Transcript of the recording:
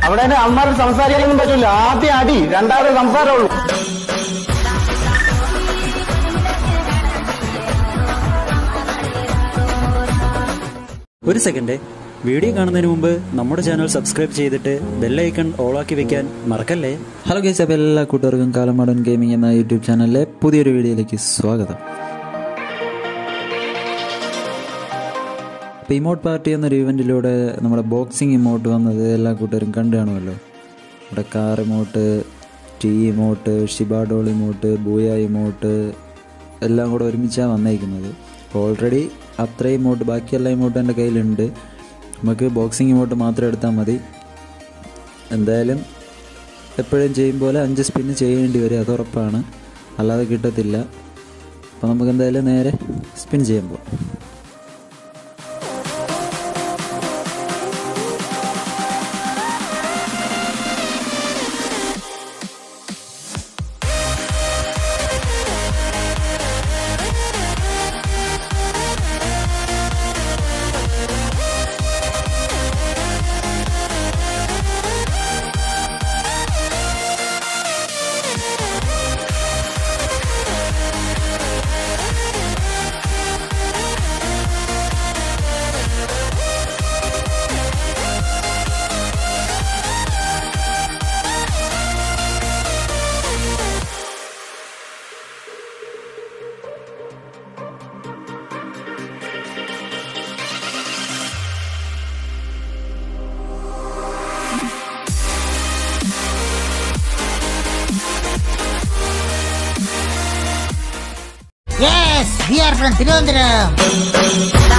അവിടെ അമ്മമാർ സംസാരിക്കാനൊന്നും പറ്റില്ല ആദ്യം അടി രണ്ടാമത് സംസാരമുള്ളൂ ഒരു സെക്കൻഡ് വീഡിയോ കാണുന്നതിന് മുമ്പ് നമ്മുടെ ചാനൽ സബ്സ്ക്രൈബ് ചെയ്തിട്ട് ബെല്ലൈക്കൺ ഓളാക്കി വെക്കാൻ മറക്കല്ലേ ഹലോ ഗേസ് അപ്പോൾ എല്ലാ കൂട്ടുകാർക്കും കാലമാടൻ ഗെയിമിംഗ് എന്ന യൂട്യൂബ് ചാനലിലെ പുതിയൊരു വീഡിയോയിലേക്ക് സ്വാഗതം അപ്പോൾ ഇമോട്ട് പാർട്ടി എന്നൊരു ഇവൻറ്റിലൂടെ നമ്മുടെ ബോക്സിംഗ് ഇമോട്ട് വന്നത് എല്ലാ കൂട്ടുകാരും കണ്ടു കാണുമല്ലോ ഇവിടെ car emote T emote shiba doll emote booyah emote എല്ലാം കൂടെ ഒരുമിച്ചാണ് വന്നേക്കുന്നത് ഓൾറെഡി അത്ര ഇമോട്ട് ബാക്കിയെല്ലാ ഇമോട്ടും എൻ്റെ കയ്യിലുണ്ട് നമുക്ക് ബോക്സിംഗ് ഇമോട്ട് മാത്രം എടുത്താൽ മതി എന്തായാലും എപ്പോഴും ചെയ്യും പോലെ അഞ്ച് സ്പിന്ന് ചെയ്യേണ്ടി വരും അത് ഉറപ്പാണ് അല്ലാതെ കിട്ടത്തില്ല അപ്പോൾ നമുക്ക് എന്തായാലും നേരെ സ്പിൻ ചെയ്യാൻ പോകാം Yes, we are from Trivandrum.